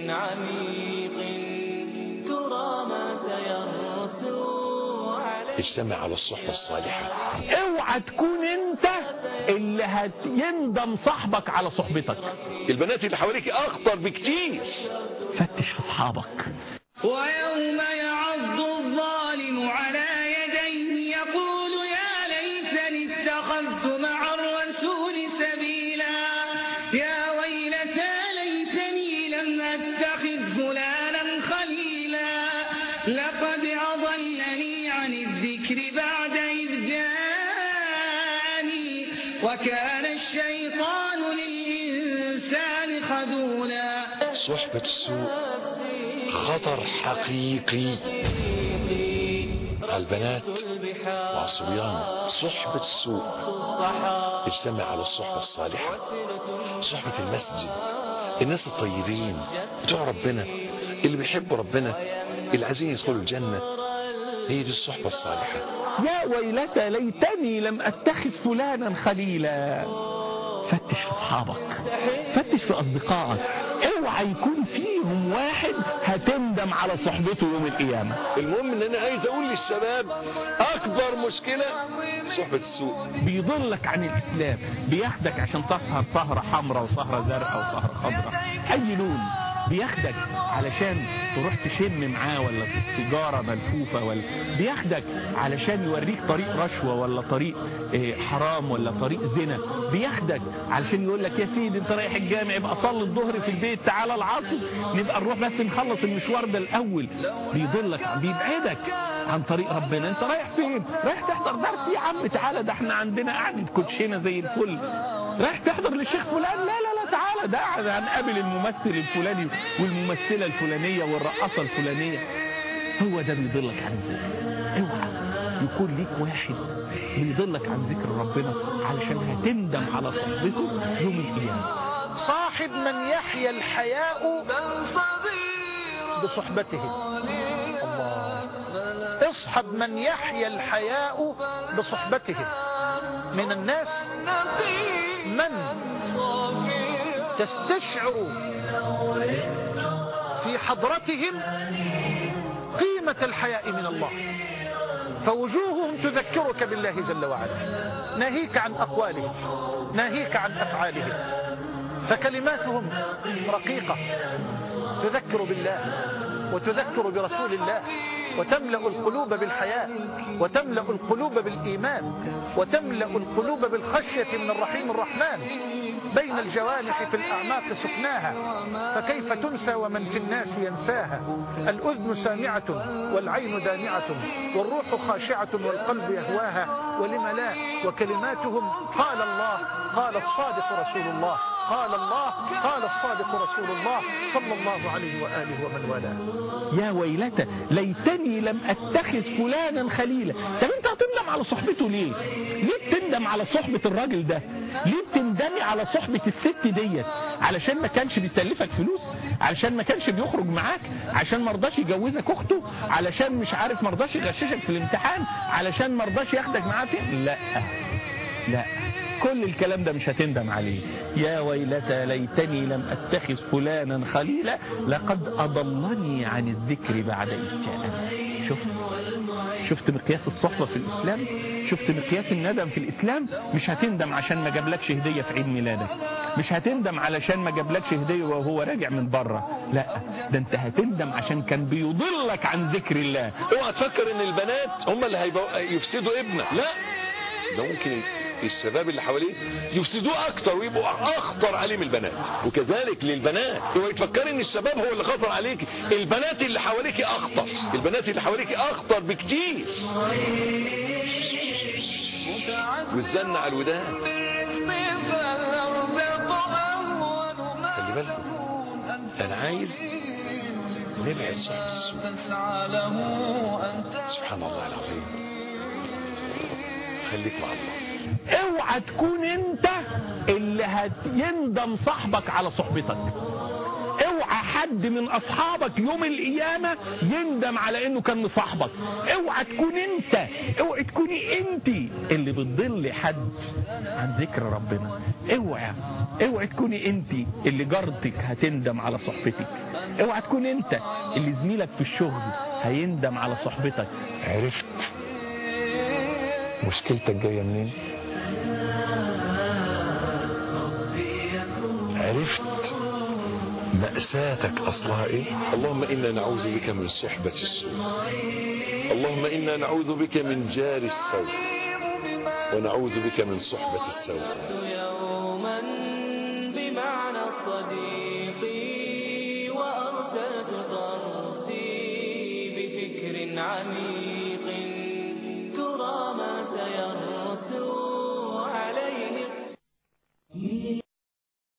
عميق ترى ما سيرسو عليه اجتمع على الصحبة الصالحة اوعى تكون انت اللي هيندم صاحبك على صحبتك البنات اللي حواليك اخطر بكتير فتش في اصحابك ويوم يعض الظالم على يديه يقول يا ليتني اتخذت مع الرسول سبيلا يا ويلتى ليتني لم اتخذ فلانا خليلا لقد اضلني عن الذكر بعد اذ جاءني وكان الشيطان للانسان خذولا صحبة السوء خطر حقيقي على البنات وعلى الصبيان صحبة السوء اجتمع على الصحبة الصالحة صحبة المسجد الناس الطيبين بتوع ربنا اللي بيحبوا ربنا اللي عايزين يدخلوا الجنة هي دي الصحبة الصالحة يا ويلتى ليتني لم اتخذ فلانا خليلا فتش في اصحابك فتش في اصدقائك اوعى يكون فيهم واحد هتندم على صحبته يوم القيامه المهم ان انا عايز اقول للشباب اكبر مشكلة صحبة السوء بيضلك عن الاسلام بياخدك عشان تسهر سهره حمراء وسهره زرقاء وسهره خضراء اي لون بياخدك علشان تروح تشم معاه ولا سيجاره ملفوفه ولا بياخدك علشان يوريك طريق رشوه ولا طريق إيه، حرام ولا طريق زنا بياخدك علشان يقول لك يا سيدي انت رايح الجامع يبقى صلي الظهر في البيت تعالى العصر نبقى نروح بس نخلص المشوار ده الاول بيضلك بيبعدك عن طريق ربنا انت رايح فين رايح تحضر درس يا عم تعالى ده احنا عندنا قعده كوتشينه زي الفل رايح تحضر للشيخ فلان لا لا لا تعالى ده قاعد هنقابل الممثل الفلاني والممثله الفلانيه والرقاصه الفلانيه هو ده بيضلك عن الذكر اوعى يكون ليك واحد بيضلك عن ذكر ربنا علشان هتندم على صحبته يوم القيامه صاحب من يحيا الحياء بصحبته الله اصحب من يحيا الحياء بصحبته من الناس من تستشعر في حضرتهم قيمة الحياء من الله فوجوههم تذكرك بالله جل وعلا ناهيك عن أقوالهم ناهيك عن أفعالهم فكلماتهم رقيقة تذكر بالله وتذكر برسول الله وتملأ القلوب بالحياة وتملأ القلوب بالإيمان وتملأ القلوب بالخشية من الرحيم الرحمن بين الجوانح في الأعماق سكناها فكيف تنسى ومن في الناس ينساها الأذن سامعة والعين دامعة والروح خاشعة والقلب يهواها ولم لا وكلماتهم قال الله قال الصادق رسول الله قال الله قال الصادق رسول الله صلى الله عليه وآله ومن والاه يا ويلتى ليتني لم اتخذ فلانا خليلا طب انت هتندم على صحبته ليه ليه بتندم على صحبة الراجل ده ليه بتندمي على صحبة الست ديت علشان ما كانش بيسلفك فلوس علشان ما كانش بيخرج معاك علشان ما رضاش يجوزك اخته علشان مش عارف ما رضاش يغششك في الامتحان علشان ما رضاش ياخدك معاه في لا لا كل الكلام ده مش هتندم عليه يا ويلتى ليتني لم اتخذ فلانا خليلا لقد اضلني عن الذكر بعد اذ جاءني شفت شفت مقياس الصحبه في الاسلام شفت مقياس الندم في الاسلام مش هتندم عشان ما جابلكش هديه في عيد ميلادك مش هتندم علشان ما جابلكش هديه وهو راجع من بره لا ده انت هتندم عشان كان بيضلك عن ذكر الله اوعى تفكر ان البنات هم اللي هيبقوا يفسدوا ابنك لا ده ممكن الشباب اللي حواليه يفسدوه اكتر ويبقوا اخطر عليه من البنات وكذلك للبنات اوعي تفكري ان الشباب هو اللي خطر عليك البنات اللي حواليك اخطر البنات اللي حواليك اخطر بكتير والزن على الودان خلي بالكم انا عايز نبعد صحبة السوء سبحان الله العظيم خليك مع الله اوعى تكون انت اللي هيندم صاحبك على صحبتك اوعى حد من اصحابك يوم القيامه يندم على انه كان مصاحبك اوعى تكون انت اوعى تكوني انت اللي بتضل حد عن ذكر ربنا اوعى اوعى تكوني انت اللي جارتك هتندم على صحبتك اوعى تكون انت اللي زميلك في الشغل هيندم على صحبتك عرفت مشكلتك جايه منين عرفت مأساتك أصلها إيه؟ اللهم إنا نعوذ بك من صحبة السوء اللهم إنا نعوذ بك من جار السوء ونعوذ بك من صحبة السوء يوما بمعنى الصديق وأرسلت طرفي بفكر عميق